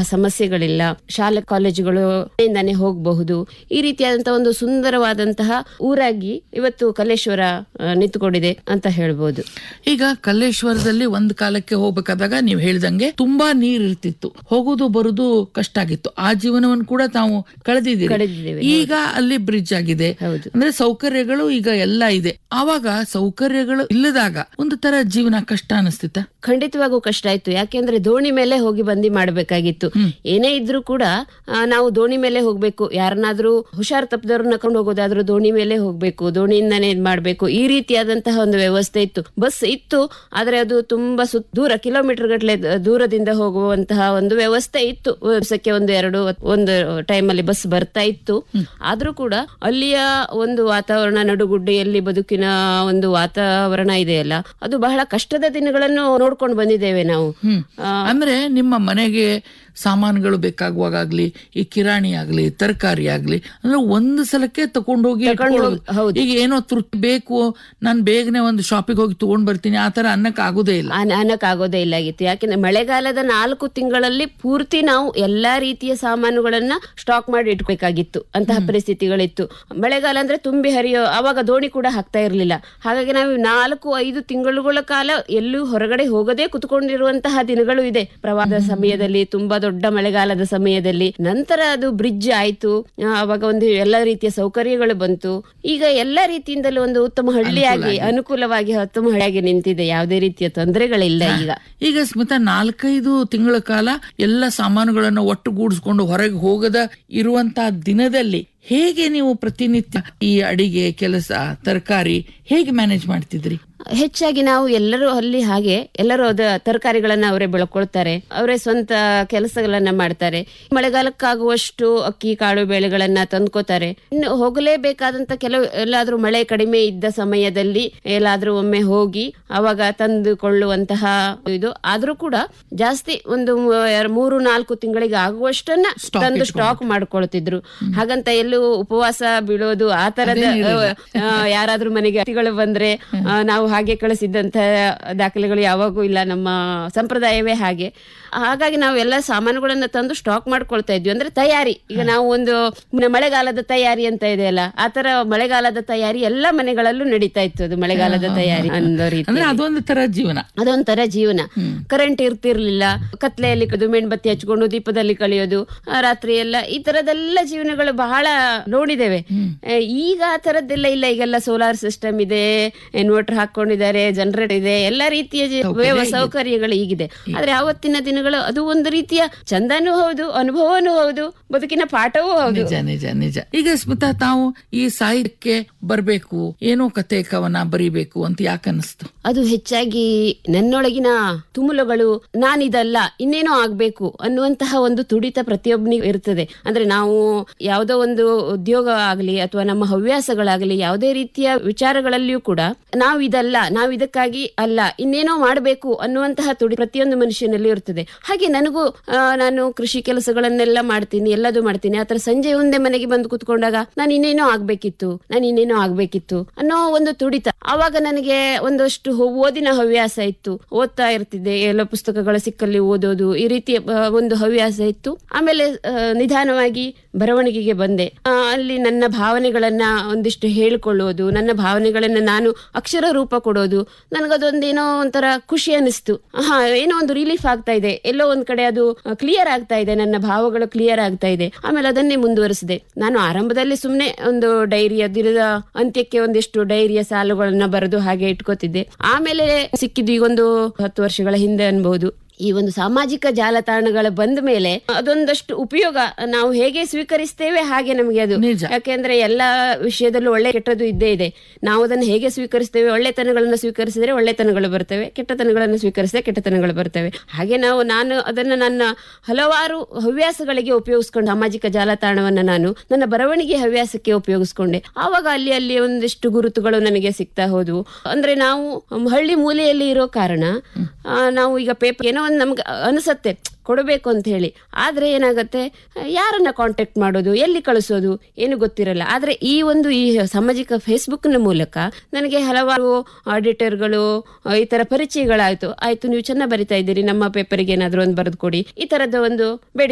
ಸಮಸ್ಯೆಗಳಿಲ್ಲ ಶಾಲೆ ಕಾಲೇಜುಗಳು ಇಂದಾನೆ ಹೋಗಬಹುದು ಈ ರೀತಿಯಾದಂತಹ ಒಂದು ಸುಂದರವಾದಂತಹ ಊರಾಗಿ ಇವತ್ತು ಕಲೇಶ್ವರ ಆ, ನಿಂತುಕೊಂಡಿದೆ ಅಂತ ಹೇಳ್ಬೋದು ಈಗ ಕಲ್ಲೇಶ್ವರದಲ್ಲಿ ಒಂದ್ ಕಾಲಕ್ಕೆ ಹೋಗ್ಬೇಕಾದಾಗ ನೀವು ಹೇಳ್ದಂಗೆ ತುಂಬಾ ನೀರ್ ಇರ್ತಿತ್ತು ಹೋಗುದು ಬರುದು ಕಷ್ಟ ಆಗಿತ್ತು ಆ ಜೀವನವನ್ನು ಕೂಡ ತಾವು ಕಳೆದಿದ್ದೀರಿ ಕಳೆದಿದ್ದೇವೆ, ಈಗ ಅಲ್ಲಿ ಬ್ರಿಡ್ಜ್ ಆಗಿದೆ ಹೌದು. ಅಂದ್ರೆ ಸೌಕರ್ಯಗಳು ಈಗ ಎಲ್ಲ ಇದೆ ಆವಾಗ ಸೌಕರ್ಯಗಳು ಇಲ್ಲದಾಗ ಒಂದು ತರ ಜೀವನ ಕಷ್ಟ ಅನಿಸ್ತಿತ್ತ ಖಂಡಿತವಾಗೂ ಕಷ್ಟ ಆಯ್ತು ಯಾಕೆಂದ್ರೆ ದೋಣಿ ಮೇಲೆ ಹೋಗಿ ಬಂದಿ ಮಾಡಬೇಕಾಗಿತ್ತು ಏನೇ ಇದ್ರೂ ಕೂಡ ಆ, ನಾವು ದೋಣಿ ಮೇಲೆ ಹೋಗ್ಬೇಕು ಯಾರನ್ನಾದ್ರೂ ಹುಷಾರ್ ತಪ್ಪದವ್ರನ್ನ ಕರ್ಕೊಂಡು ಹೋಗೋದಾದ್ರೂ ದೋಣಿ ಮೇಲೆ ಹೋಗ್ಬೇಕು ದೋಣಿಯಿಂದಾನೇ ಇದ್ ಮಾಡ್ಬೇಕು ಈ ರೀತಿಯಾದಂತಹ ಒಂದು ವ್ಯವಸ್ಥೆ ಇತ್ತು ಬಸ್ ಇತ್ತು ಆದ್ರೆ ಅದು ತುಂಬಾ ಸುತ್ತ ದೂರ ಕಿಲೋಮೀಟರ್ ಗಟ್ಟಲೆ ದೂರದಿಂದ ಹೋಗುವಂತಹ ಒಂದು ವ್ಯವಸ್ಥೆ ಇತ್ತು ವರ್ಷಕ್ಕೆ ಒಂದು ಎರಡು ಒಂದು ಟೈಮಲ್ಲಿ ಬಸ್ ಬರ್ತಾ ಇತ್ತು ಆದ್ರೂ ಕೂಡ ಅಲ್ಲಿಯ ಒಂದು ವಾತಾವರಣ ನಡುಗುಡ್ಡೆಯಲ್ಲಿ ಬದುಕಿನ ಒಂದು ವಾತಾವರಣ ಇದೆಯಲ್ಲ ಅದು ಬಹಳ ಕಷ್ಟದ ದಿನಗಳನ್ನು ನೋಡ್ಕೊಂಡು ಬಂದಿದ್ದೇವೆ ನಾವು ಹ್ಮ್ ಆ, ಅಂದ್ರೆ ನಿಮ್ಮ ಮನೆಗೆ ಸಾಮಾನುಗಳು ಬೇಕಾಗುವಾಗ್ಲಿ ಈ ಕಿರಾಣಿ ಆಗ್ಲಿ ತರಕಾರಿ ಆಗ್ಲಿ ಅಂದ್ರೆ ಒಂದು ಸಲಕ್ಕೆ ತಕೊಂಡೋಗಿ ತಕೊಂಡ್ ಹೋಗ್- ಇಟ್ಕೊಳ್ಳೋದು. ಹೌದು. ಈಗ ಏನೋ ತೃಪ್ತಿ ಬೇಕು ನಾನ್ ಬೇಗನೆ ಒಂದು ಶಾಪಿಗೆ ಹೋಗಿ ತಗೊಂಡ್ ಬರ್ತೀನಿ ಆ ತರ ಅನ್ನಕ್ ಆಗುದೇ ಇಲ್ಲ ಅನ- ಅನ್ನಕ್ಕಾಗೋದೇ ಇಲ್ಲ ಆಗಿತ್ತು ಯಾಕೆಂದ್ರೆ ಮಳೆಗಾಲದ ನಾಲ್ಕು ತಿಂಗಳಲ್ಲಿ ಪೂರ್ತಿ ನಾವು ಎಲ್ಲಾ ರೀತಿಯ ಸಾಮಾನುಗಳನ್ನ ಸ್ಟಾಕ್ ಮಾಡಿ ಇಟ್ಬೇಕಾಗಿತ್ತು ಅಂತಹ ಪರಿಸ್ಥಿತಿಗಳಿತ್ತು ಮಳೆಗಾಲ ಅಂದ್ರೆ ತುಂಬಿ ಹರಿಯೋ ಅವಾಗ ದೋಣಿ ಕೂಡ ಹಾಕ್ತಾ ಇರಲಿಲ್ಲ ಹಾಗಾಗಿ ನಾವು ನಾಲ್ಕು ಐದು ತಿಂಗಳುಗಳ ಕಾಲ ಎಲ್ಲೂ ಹೊರಗಡೆ ಹೋಗದೆ ಕುತ್ಕೊಂಡಿರುವಂತಹ ದಿನಗಳು ಇದೆ ಪ್ರವಾಹದ ಸಮಯದಲ್ಲಿ ತುಂಬಾ ದೊಡ್ಡ ಮಳೆಗಾಲದ ಸಮಯದಲ್ಲಿ ನಂತರ ಅದು ಬ್ರಿಡ್ಜ್ ಆಯ್ತು ಆ, ಅವಾಗ ಒಂದು ಎಲ್ಲ ರೀತಿಯ ಸೌಕರ್ಯಗಳು ಬಂತು ಈಗ ಎಲ್ಲ ರೀತಿಯಿಂದಲೂ ಒಂದು ಉತ್ತಮ ಹಳ್ಳಿಯಾಗಿ ಅನುಕೂಲವಾಗಿ ಉತ್ತಮ ಹಳ್ಳಿಯಾಗಿ ನಿಂತಿದೆ ಯಾವುದೇ ರೀತಿಯ ತೊಂದರೆಗಳಿಲ್ಲ ಈಗ ಈಗ ಸ್ಮಿತಾ ನಾಲ್ಕೈದು ತಿಂಗಳ ಕಾಲ ಎಲ್ಲ ಸಾಮಾನುಗಳನ್ನು ಒಟ್ಟುಗೂಡಿಸ್ಕೊಂಡು ಹೊರಗೆ ಹೋಗದ ಇರುವಂತಹ ದಿನದಲ್ಲಿ ಹೇಗೆ ನೀವು ಪ್ರತಿನಿತ್ಯ ಈ ಅಡಿಗೆ ಕೆಲಸ ತರಕಾರಿ ಹೇಗೆ ಮ್ಯಾನೇಜ್ ಮಾಡ್ತಿದ್ರಿ ಹೆಚ್ಚಾಗಿ ನಾವು ಎಲ್ಲರೂ ಅಲ್ಲಿ ಹಾಗೆ ಎಲ್ಲರೂ ಅದ ತರಕಾರಿಗಳನ್ನ ಅವರೇ ಬೆಳ್ಕೊಳ್ತಾರೆ ಅವರೇ ಸ್ವಂತ ಕೆಲಸಗಳನ್ನ ಮಾಡ್ತಾರೆ ಮಳೆಗಾಲಕ್ಕಾಗುವಷ್ಟು ಅಕ್ಕಿ ಕಾಳು ಬೇಳೆಗಳನ್ನ ತಂದ್ಕೋತಾರೆ ಇನ್ನು ಹೋಗಲೇಬೇಕಾದಂತ ಕೆಲವು ಎಲ್ಲಾದ್ರೂ ಮಳೆ ಕಡಿಮೆ ಇದ್ದ ಸಮಯದಲ್ಲಿ ಎಲ್ಲಾದ್ರೂ ಒಮ್ಮೆ ಹೋಗಿ ಅವಾಗ ತಂದುಕೊಳ್ಳುವಂತಹ ಇದು ಆದ್ರೂ ಕೂಡ ಜಾಸ್ತಿ ಒಂದು ಮೂ- ಎರ- ಮೂರು ನಾಲ್ಕು ತಿಂಗಳಿಗೆ ಆಗುವಷ್ಟನ್ನ ತಂದು ಸ್ಟಾಕ್ ಮಾಡ್ಕೊಳ್ತಿದ್ರು ಹಾಗಂತ ಎಲ್ಲೂ ಉಪವಾಸ ಬೀಳೋದು ಆ ತರದ ಆ, ಯಾರಾದ್ರೂ ಮನೆಗೆ ಅತಿಥಿಗಳು ಬಂದ್ರೆ ಆ, ನಾವು ಹಾಗೆ ಕಳಿಸಿದ್ದಂತ ದಾಖಲೆಗಳು ಯಾವಾಗೂ ಇಲ್ಲ ನಮ್ಮ ಸಂಪ್ರದಾಯವೇ ಹಾಗೆ ಹಾಗಾಗಿ ನಾವು ಎಲ್ಲ ಸಾಮಾನುಗಳನ್ನ ತಂದು ಸ್ಟಾಕ್ ಮಾಡ್ಕೊಳ್ತಾ ಇದ್ವಿ ಅಂದ್ರೆ ತಯಾರಿ ಈಗ ನಾವು ಒಂದು ಮ- ಮಳೆಗಾಲದ ತಯಾರಿ ಅಂತ ಇದೆಯಲ್ಲ ಆ ತರ ಮಳೆಗಾಲದ ತಯಾರಿ ಎಲ್ಲ ಮನೆಗಳಲ್ಲೂ ನಡೀತಾ ಇತ್ತು ಅದು ಮಳೆಗಾಲದ ತಯಾರಿ ಅನ್ನೋ ರೀತಿ ಅಂದ್ರೆ ಅದೊಂದು ತರ ಜೀವನ ಅದೊಂಥರ ಜೀವನ ಕರೆಂಟ್ ಇರ್ತಿರ್ಲಿಲ್ಲ ಕತ್ಲೆಯಲ್ಲಿ ಕದು ಮೇಣಬತ್ತಿ ಹಚ್ಕೊಂಡು ದೀಪದಲ್ಲಿ ಕಳೆಯೋದು ಆ, ರಾತ್ರಿ ಎಲ್ಲ ಈ ತರದೆಲ್ಲ ಜೀವನಗಳು ಬಹಳ ನೋಡಿದ್ದೇವೆ ಆ, ಈಗ ಆ ತರದ್ದೆಲ್ಲ ಇಲ್ಲ ಈಗೆಲ್ಲ ಸೋಲಾರ್ ಸಿಸ್ಟಮ್ ಇದೆ ಇನ್ವರ್ಟರ್ ಹಾಕೊಂಡಿದ್ದಾರೆ ಜನರೇಟರ್ ಇದೆ ಎಲ್ಲ ರೀತಿಯ ಜಿ- ವ್ಯವ- ಸೌಕರ್ಯಗಳು ಈಗಿದೆ ಆದ್ರೆ ಆವತ್ತಿನ ದಿನಗಳು ಅದು ಒಂದು ರೀತಿಯ ಚಂದನೂ ಹೌದು ಅನುಭವನೂ ಹೌದು ಬದುಕಿನ ಪಾಠವೂ ಹೌದು ನಿಜ ನಿಜ ನಿಜ ಈಗ ಸ್ಮಿತಾ ತಾವು ಈ ಸಾಹಿತ್ಯಕ್ಕೆ ಬರ್ಬೇಕು ಏನೋ ಕತೆ ಕವನ ಬರೀಬೇಕು ಅಂತ ಯಾಕೆ ಅನಿಸ್ತು ಅದು ಹೆಚ್ಚಾಗಿ ನನ್ನೊಳಗಿನ ತುಮುಲಗಳು ನಾನಿದಲ್ಲ ಇನ್ನೇನೋ ಆಗ್ಬೇಕು ಅನ್ನುವಂತಹ ಒಂದು ತುಡಿತ ಪ್ರತಿಯೊಬ್ಬನಿಗೂ ಇರ್ತದೆ ಅಂದ್ರೆ ನಾವು ಯಾವುದೋ ಒಂದು ಉದ್ಯೋಗ ಆಗಲಿ ಅಥವಾ ನಮ್ಮ ಹವ್ಯಾಸಗಳಾಗಲಿ ಯಾವುದೇ ರೀತಿಯ ವಿಚಾರಗಳಲ್ಲಿಯೂ ಕೂಡ ನಾವು ಇದಲ್ಲ ನಾವು ಇದಕ್ಕಾಗಿ ಅಲ್ಲ ಇನ್ನೇನೋ ಮಾಡಬೇಕು ಅನ್ನುವಂತಹ ತುಡಿ ಪ್ರತಿಯೊಂದು ಮನುಷ್ಯನಲ್ಲಿ ಇರ್ತದೆ ಹಾಗೆ ನನಗೂ ಆ, ನಾನು ಕೃಷಿ ಕೆಲಸಗಳನ್ನೆಲ್ಲ ಮಾಡ್ತೀನಿ ಎಲ್ಲದೂ ಮಾಡ್ತೀನಿ ಆತರ ಸಂಜೆ ಒಂದೇ ಮನೆಗೆ ಬಂದು ಕುತ್ಕೊಂಡಾಗ ನಾನು ಇನ್ನೇನೋ ಆಗ್ಬೇಕಿತ್ತು ನಾನು ಇನ್ನೇನೋ ಆಗ್ಬೇಕಿತ್ತು ಅನ್ನೋ ಒಂದು ತುಡಿತ ಆವಾಗ ನನಗೆ ಒಂದಷ್ಟು ಹೊ- ಓದಿನ ಹವ್ಯಾಸ ಇತ್ತು ಓದ್ತಾ ಇರ್ತಿದ್ದೆ ಎಲ್ಲ ಪುಸ್ತಕಗಳ ಸಿಕ್ಕಲ್ಲಿ ಓದೋದು ಈ ರೀತಿಯ ಆ, ಒಂದು ಹವ್ಯಾಸ ಇತ್ತು ಆಮೇಲೆ ಆ, ನಿಧಾನವಾಗಿ ಬರವಣಿಗೆಗೆ ಬಂದೆ ಆ, ಅಲ್ಲಿ ನನ್ನ ಭಾವನೆಗಳನ್ನ ಒಂದಿಷ್ಟು ಹೇಳ್ಕೊಳ್ಳೋದು ನನ್ನ ಭಾವನೆಗಳನ್ನ ನಾನು ಅಕ್ಷರ ರೂಪ ಕೊಡೋದು ನನಗದೊಂದೇನೋ ಒಂಥರ ಖುಷಿ ಅನಿಸ್ತು ಹಾ ಏನೋ ಒಂದು ರಿಲೀಫ್ ಆಗ್ತಾ ಇದೆ ಎಲ್ಲೋ ಒಂದ್ ಕಡೆ ಅದು ಕ್ಲಿಯರ್ ಆಗ್ತಾ ಇದೆ ನನ್ನ ಭಾವಗಳು ಕ್ಲಿಯರ್ ಆಗ್ತಾ ಇದೆ ಆಮೇಲೆ ಅದನ್ನೇ ಮುಂದುವರಿಸಿದೆ ನಾನು ಆರಂಭದಲ್ಲಿ ಸುಮ್ನೆ ಒಂದು ಡೈರಿಯ ದಿನದ ಅಂತ್ಯಕ್ಕೆ ಒಂದಿಷ್ಟು ಡೈರಿಯ ಸಾಲುಗಳನ್ನ ಬರೆದು ಹಾಗೆ ಇಟ್ಕೋತಿದ್ದೆ ಆಮೇಲೆ ಸಿಕ್ಕಿದ್ದು ಈಗೊಂದು ಹತ್ತು ವರ್ಷಗಳ ಹಿಂದೆ ಅನ್ಬಹುದು ಈ ಒಂದು ಸಾಮಾಜಿಕ ಜಾಲತಾಣಗಳ ಬಂದ ಮೇಲೆ ಅದೊಂದಷ್ಟು ಉಪಯೋಗ ನಾವು ಹೇಗೆ ಸ್ವೀಕರಿಸ್ತೇವೆ ಹಾಗೆ ನಮಗೆ ಅದು ನಿಜ. ಯಾಕೆಂದ್ರೆ ಎಲ್ಲಾ ವಿಷಯದಲ್ಲೂ ಒಳ್ಳೆ ಕೆಟ್ಟದ್ದು ಇದ್ದೇ ಇದೆ ನಾವು ಅದನ್ನು ಹೇಗೆ ಸ್ವೀಕರಿಸ್ತೇವೆ ಒಳ್ಳೆತನಗಳನ್ನು ಸ್ವೀಕರಿಸಿದ್ರೆ ಒಳ್ಳೆತನಗಳು ಬರ್ತವೆ ಕೆಟ್ಟತನಗಳನ್ನು ಸ್ವೀಕರಿಸಿದ್ರೆ ಕೆಟ್ಟತನಗಳು ಬರ್ತವೆ ಹಾಗೆ ನಾವು ನಾನು ಅದನ್ನ ನನ್ನ ಹಲವಾರು ಹವ್ಯಾಸಗಳಿಗೆ ಉಪಯೋಗಿಸ್ಕೊಂಡು ಸಾಮಾಜಿಕ ಜಾಲತಾಣವನ್ನ ನಾನು ನನ್ನ ಬರವಣಿಗೆ ಹವ್ಯಾಸಕ್ಕೆ ಉಪಯೋಗಿಸ್ಕೊಂಡೆ ಆವಾಗ ಅಲ್ಲಿ ಅಲ್ಲಿ ಒಂದಿಷ್ಟು ಗುರುತುಗಳು ನನಗೆ ಸಿಗ್ತಾ ಹೋದವು ಅಂದ್ರೆ ನಾವು ಹಳ್ಳಿ ಮೂಲೆಯಲ್ಲಿ ಇರೋ ಕಾರಣ ಆ, ನಾವು ಈಗ ಪೇಪರ್ ಏನೋ ಒಂದು ನಮ್ಗೆ ಅನಿಸತ್ತೆ ಕೊಡಬೇಕು ಅಂತ ಹೇಳಿ ಆದ್ರೆ ಏನಾಗತ್ತೆ ಯಾರನ್ನ ಕಾಂಟ್ಯಾಕ್ಟ್ ಮಾಡೋದು ಎಲ್ಲಿ ಕಳಿಸೋದು ಏನು ಗೊತ್ತಿರಲ್ಲ ಆದ್ರೆ ಈ ಒಂದು ಈ ಸಾಮಾಜಿಕ ಫೇಸ್ಬುಕ್ನ ಮೂಲಕ ನನಗೆ ಹಲವಾರು ಆಡಿಟರ್ಗಳು ಈ ತರ ಪರಿಚಯಗಳಾಯ್ತು ಆಯ್ತು ನೀವು ಚೆನ್ನಾಗಿ ಬರಿತಾ ಇದ್ದೀರಿ ನಮ್ಮ ಪೇಪರ್ಗೆ ಏನಾದ್ರು ಒಂದು ಬರೆದು ಕೊಡಿ ಈ ತರದ ಒಂದು ಬೇಡಿಕೆ